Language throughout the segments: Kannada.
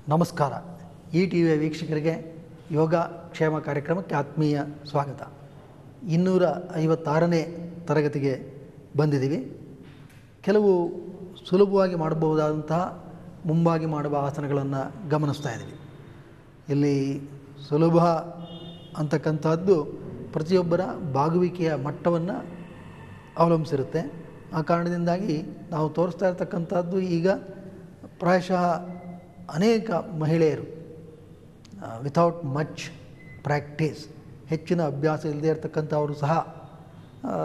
ನಮಸ್ಕಾರ ಈ ಟಿ ವಿಯ ವೀಕ್ಷಕರಿಗೆ ಯೋಗ ಕ್ಷೇಮ ಕಾರ್ಯಕ್ರಮಕ್ಕೆ ಆತ್ಮೀಯ ಸ್ವಾಗತ ಇನ್ನೂರ ಐವತ್ತಾರನೇ ತರಗತಿಗೆ ಬಂದಿದ್ದೀವಿ ಕೆಲವು ಸುಲಭವಾಗಿ ಮಾಡಬಹುದಾದಂತಹ ಮುಂಬಾಗಿ ಮಾಡುವ ಆಸನಗಳನ್ನು ಗಮನಿಸ್ತಾ ಇದ್ದೀವಿ ಇಲ್ಲಿ ಸುಲಭ ಅಂತಕ್ಕಂಥದ್ದು ಪ್ರತಿಯೊಬ್ಬರ ಬಾಗುವಿಕೆಯ ಮಟ್ಟವನ್ನು ಅವಲಂಬಿಸಿರುತ್ತೆ ಆ ಕಾರಣದಿಂದಾಗಿ ನಾವು ತೋರಿಸ್ತಾ ಇರ್ತಕ್ಕಂಥದ್ದು ಈಗ ಪ್ರಾಯಶಃ ಅನೇಕ ಮಹಿಳೆಯರು ವಿಥೌಟ್ ಮಚ್ ಪ್ರಾಕ್ಟೀಸ್ ಹೆಚ್ಚಿನ ಅಭ್ಯಾಸ ಇಲ್ಲದೆ ಇರತಕ್ಕಂಥವರು ಸಹ ಆ,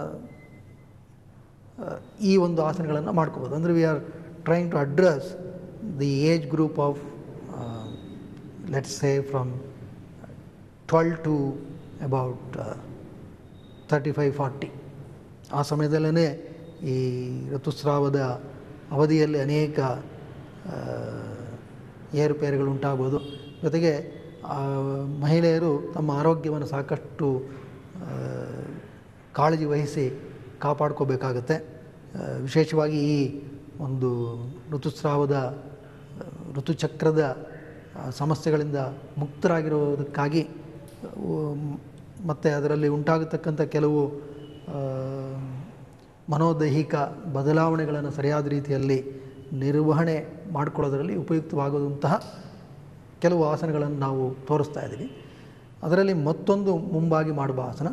ಆ, ಈ ಒಂದು ಆಸನಗಳನ್ನು ಮಾಡ್ಕೋಬೋದು ಅಂದರೆ we are trying to address the age group of let's say from twelve to about thirty five forty ಆ ಸಮಯದಲ್ಲೇ ಈ ಋತುಸ್ರಾವದ ಅವಧಿಯಲ್ಲಿ ಅನೇಕ ಆ, ಏರುಪೇರುಗಳು ಉಂಟಾಗ್ಬೋದು ಜೊತೆಗೆ ಆ, ಮಹಿಳೆಯರು ತಮ್ಮ ಆರೋಗ್ಯವನ್ನು ಸಾಕಷ್ಟು ಆ, ಕಾಳಜಿ ವಹಿಸಿ ಕಾಪಾಡ್ಕೋಬೇಕಾಗತ್ತೆ ಆ, ವಿಶೇಷವಾಗಿ ಈ ಒಂದು ಋತುಸ್ರಾವದ ಆ, ಋತುಚಕ್ರದ ಆ, ಸಮಸ್ಯೆಗಳಿಂದ ಮುಕ್ತರಾಗಿರೋದಕ್ಕಾಗಿ ಮತ್ತು ಅದರಲ್ಲಿ ಉಂಟಾಗತಕ್ಕಂಥ ಕೆಲವು ಆ, ಮನೋದೈಹಿಕ ಬದಲಾವಣೆಗಳನ್ನು ಸರಿಯಾದ ರೀತಿಯಲ್ಲಿ ನಿರ್ವಹಣೆ ಮಾಡಿಕೊಳ್ಳೋದರಲ್ಲಿ ಉಪಯುಕ್ತವಾಗುವಂತಹ ಕೆಲವು ಆಸನಗಳನ್ನು ನಾವು ತೋರಿಸ್ತಾ ಇದ್ದೀವಿ ಅದರಲ್ಲಿ ಮತ್ತೊಂದು ಮುಂಬಾಗಿ ಮಾಡುವ ಆಸನ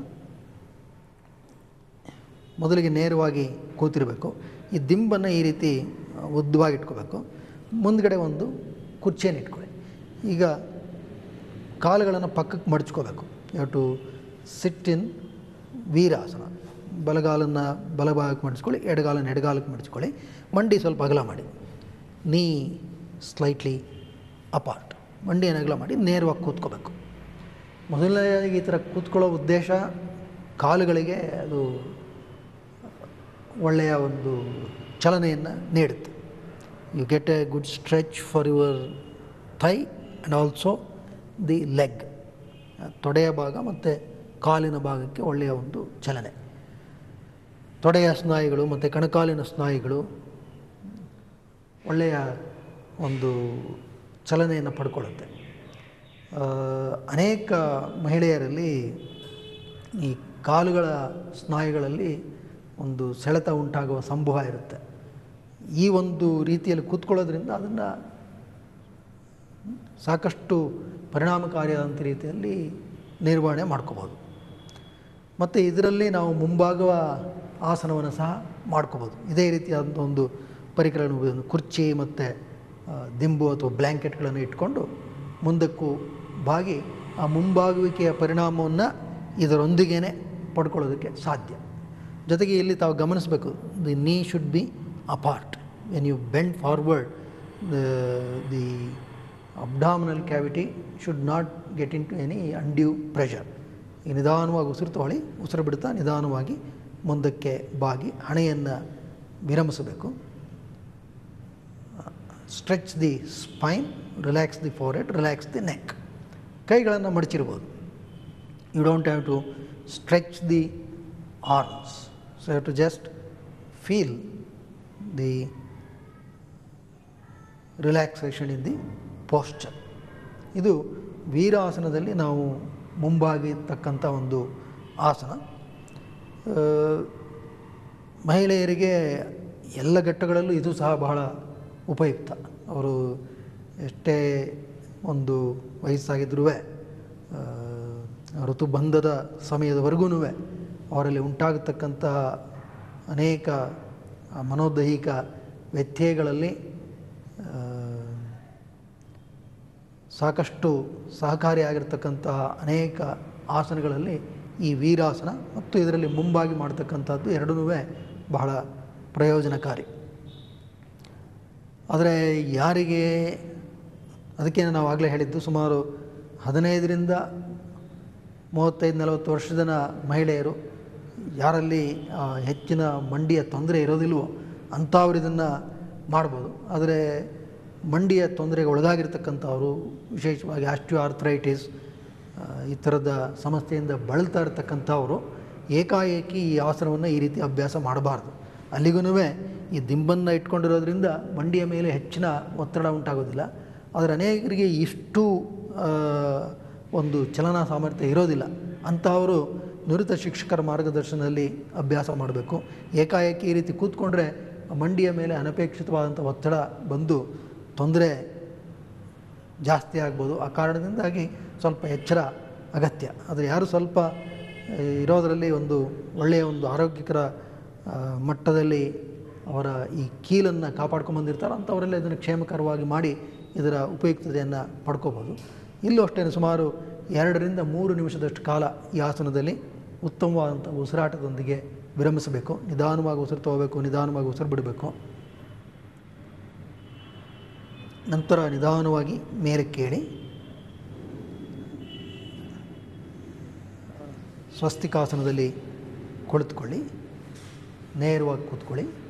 ಮೊದಲಿಗೆ ನೇರವಾಗಿ ಕೂತಿರಬೇಕು ಈ ದಿಂಬನ್ನು ಈ ರೀತಿ ಉದ್ದವಾಗಿ ಇಟ್ಕೋಬೇಕು ಮುಂದ್ಗಡೆ ಒಂದು ಕುರ್ಚಿಯನ್ನು ಇಟ್ಕೊಳ್ಳಿ ಈಗ ಕಾಲುಗಳನ್ನು ಪಕ್ಕಕ್ಕೆ ಮಡಚ್ಕೋಬೇಕು ಯು ಟು ಸಿಟ್ ಇನ್ ವೀರಾಸನ ಬಲಗಾಲನ್ನು ಬಲಭಾಗಕ್ಕೆ ಮಡಿಸ್ಕೊಳ್ಳಿ ಎಡಗಾಲನ್ನು ಎಡಗಾಲಕ್ಕೆ ಮಡಿಸ್ಕೊಳ್ಳಿ ಮಂಡಿ ಸ್ವಲ್ಪ ಅಗಲ ಮಾಡಿ ನೀ ಸ್ಲೈಟ್ಲಿ ಅಪಾರ್ಟ್ ಮಂಡಿಯನ್ನು ಅಗಲ ಮಾಡಿ ನೇರವಾಗಿ ಕೂತ್ಕೋಬೇಕು ಮೊದಲನೇದಾಗಿ ಈ ಥರ ಕೂತ್ಕೊಳ್ಳೋ ಉದ್ದೇಶ ಕಾಲುಗಳಿಗೆ ಅದು ಒಳ್ಳೆಯ ಒಂದು ಚಲನೆಯನ್ನು ನೀಡುತ್ತೆ you get a good stretch for your thigh and also the leg ತೊಡೆಯ ಭಾಗ ಮತ್ತು ಕಾಲಿನ ಭಾಗಕ್ಕೆ ಒಳ್ಳೆಯ ಒಂದು ಚಲನೆ ತೊಡೆಯ ಸ್ನಾಯುಗಳು ಮತ್ತು ಕಣಕಾಲಿನ ಸ್ನಾಯುಗಳು ಒಳ್ಳೆಯ ಒಂದು ಚಲನೆಯನ್ನು ಪಡ್ಕೊಳ್ಳುತ್ತೆ ಆ, ಅನೇಕ ಮಹಿಳೆಯರಲ್ಲಿ ಈ ಕಾಲುಗಳ ಸ್ನಾಯುಗಳಲ್ಲಿ ಒಂದು ಸೆಳೆತ ಉಂಟಾಗುವ ಸಂಭವ ಇರುತ್ತೆ ಈ ಒಂದು ರೀತಿಯಲ್ಲಿ ಕೂತ್ಕೊಳ್ಳೋದ್ರಿಂದ ಅದನ್ನು ಸಾಕಷ್ಟು ಪರಿಣಾಮಕಾರಿಯಾದಂಥ ರೀತಿಯಲ್ಲಿ ನಿರ್ವಹಣೆ ಮಾಡ್ಕೋಬೋದು ಮತ್ತು ಇದರಲ್ಲಿ ನಾವು ಮುಂಭಾಗುವ ಆಸನವನ್ನು ಸಹ ಮಾಡ್ಕೋಬೋದು ಇದೇ ರೀತಿಯಾದಂಥ ಒಂದು ಪರಿಕರಗಳನ್ನು ಉಪಯೋಗಿಸಿ ಕುರ್ಚಿ ಮತ್ತು ಆ, ದಿಂಬು ಅಥವಾ ಬ್ಲ್ಯಾಂಕೆಟ್ಗಳನ್ನು ಇಟ್ಕೊಂಡು ಮುಂದಕ್ಕೂ ಬಾಗಿ ಆ ಮುಂಬಾಗುವಿಕೆಯ ಪರಿಣಾಮವನ್ನು ಇದರೊಂದಿಗೇ ಪಡ್ಕೊಳ್ಳೋದಕ್ಕೆ ಸಾಧ್ಯ ಜೊತೆಗೆ ಇಲ್ಲಿ ತಾವು ಗಮನಿಸಬೇಕು the knee should be apart when you bend forward the abdominal cavity should not get into any undue pressure ಈಗ ನಿಧಾನವಾಗಿ ಉಸಿರು ತಗೊಳ್ಳಿ ಉಸಿರು ಬಿಡ್ತಾ ನಿಧಾನವಾಗಿ ಮುಂದಕ್ಕೆ ಬಾಗಿ ಹಣೆಯನ್ನು ವಿರಮಿಸಬೇಕು stretch the spine relax the forehead relax the neck ಕೈಗಳನ್ನು ಮಡಚಿರ್ಬೋದು you don't have to stretch the arms so have to just feel the relaxation in the posture ಇದು ವೀರಾಸನದಲ್ಲಿ ನಾವು ಮುಂಬಾಗಿರ್ತಕ್ಕಂಥ ಒಂದು ಆಸನ ಆ, ಮಹಿಳೆಯರಿಗೆ ಎಲ್ಲ ಘಟ್ಟಗಳಲ್ಲೂ ಇದು ಸಹ ಬಹಳ ಉಪಯುಕ್ತ ಅವರು ಎಷ್ಟೇ ಒಂದು ವಯಸ್ಸಾಗಿದ್ರೂ ಋತುಬಂಧದ ಸಮಯದವರೆಗೂ ಅವರಲ್ಲಿ ಉಂಟಾಗತಕ್ಕಂಥ ಅನೇಕ ಆ, ಮನೋದೈಹಿಕ ವ್ಯತ್ಯಯಗಳಲ್ಲಿ ಆ, ಸಾಕಷ್ಟು ಸಹಕಾರಿಯಾಗಿರ್ತಕ್ಕಂತಹ ಅನೇಕ ಆಸನಗಳಲ್ಲಿ ಈ ವೀರಾಸನ ಮತ್ತು ಇದರಲ್ಲಿ ಮುಂಬಾಗಿ ಮಾಡ್ತಕ್ಕಂಥದ್ದು ಎರಡೂ ಬಹಳ ಪ್ರಯೋಜನಕಾರಿ ಆದರೆ ಯಾರಿಗೆ ಅದಕ್ಕೆ ನಾವು ಆಗಲೇ ಹೇಳಿದ್ದು ಸುಮಾರು ಹದಿನೈದರಿಂದ ಮೂವತ್ತೈದು ನಲವತ್ತು ವರ್ಷದ ಮಹಿಳೆಯರು ಯಾರಲ್ಲಿ ಆ, ಹೆಚ್ಚಿನ ಮಂಡಿಯ ತೊಂದರೆ ಇರೋದಿಲ್ವೋ ಅಂಥವ್ರು ಇದನ್ನು ಮಾಡ್ಬೋದು ಆದರೆ ಮಂಡಿಯ ತೊಂದರೆಗೆ ಒಳಗಾಗಿರ್ತಕ್ಕಂಥವರು ವಿಶೇಷವಾಗಿ ಆಸ್ಟಿಯೋ ಆರ್ಥರೈಟಿಸ್ ಈ ಥರದ ಸಮಸ್ಯೆಯಿಂದ ಬಳಲ್ತಾ ಇರತಕ್ಕಂಥವರು ಏಕಾಏಕಿ ಈ ಆಸನವನ್ನು ಈ ರೀತಿ ಅಭ್ಯಾಸ ಮಾಡಬಾರ್ದು ಅಲ್ಲಿಗೂ ಈ ದಿಂಬನ್ನು ಇಟ್ಕೊಂಡಿರೋದ್ರಿಂದ ಮಂಡಿಯ ಮೇಲೆ ಹೆಚ್ಚಿನ ಒತ್ತಡ ಉಂಟಾಗೋದಿಲ್ಲ ಆದರೆ ಅನೇಕರಿಗೆ ಇಷ್ಟು ಆ, ಒಂದು ಚಲನಾ ಸಾಮರ್ಥ್ಯ ಇರೋದಿಲ್ಲ ಅಂಥವರು ನುರಿತ ಶಿಕ್ಷಕರ ಮಾರ್ಗದರ್ಶನದಲ್ಲಿ ಅಭ್ಯಾಸ ಮಾಡಬೇಕು ಏಕಾಏಕಿ ಈ ರೀತಿ ಕೂತ್ಕೊಂಡ್ರೆ ಮಂಡಿಯ ಮೇಲೆ ಅನಪೇಕ್ಷಿತವಾದಂಥ ಒತ್ತಡ ಬಂದು ತೊಂದರೆ ಜಾಸ್ತಿ ಆಗ್ಬೋದು ಆ ಕಾರಣದಿಂದಾಗಿ ಸ್ವಲ್ಪ ಎಚ್ಚರ ಅಗತ್ಯ ಆದರೆ ಯಾರು ಸ್ವಲ್ಪ ಆ, ಇರೋದರಲ್ಲಿ ಒಂದು ಒಳ್ಳೆಯ ಒಂದು ಆರೋಗ್ಯಕರ ಆ, ಮಟ್ಟದಲ್ಲಿ ಅವರ ಈ ಕೀಲನ್ನು ಕಾಪಾಡ್ಕೊಂಬಂದಿರ್ತಾರೆ ಅಂಥವರೆಲ್ಲ ಇದನ್ನು ಕ್ಷೇಮಕರವಾಗಿ ಮಾಡಿ ಇದರ ಉಪಯುಕ್ತತೆಯನ್ನು ಪಡ್ಕೋಬೋದು ಇಲ್ಲೂ ಅಷ್ಟೇ ಸುಮಾರು ಎರಡರಿಂದ ಮೂರು ನಿಮಿಷದಷ್ಟು ಕಾಲ ಈ ಆಸನದಲ್ಲಿ ಉತ್ತಮವಾದಂಥ ಉಸಿರಾಟದೊಂದಿಗೆ ವಿರಮಿಸಬೇಕು ನಿಧಾನವಾಗಿ ಉಸಿರು ತಗೋಬೇಕು ನಿಧಾನವಾಗಿ ಉಸಿರು ಬಿಡಬೇಕು ನಂತರ ನಿಧಾನವಾಗಿ ಮೇಲೆ ಕೇಳಿ ಸ್ವಸ್ತಿಕಾಸನದಲ್ಲಿ ಕುಳಿತುಕೊಳ್ಳಿ ನೇರವಾಗಿ ಕೂತ್ಕೊಳ್ಳಿ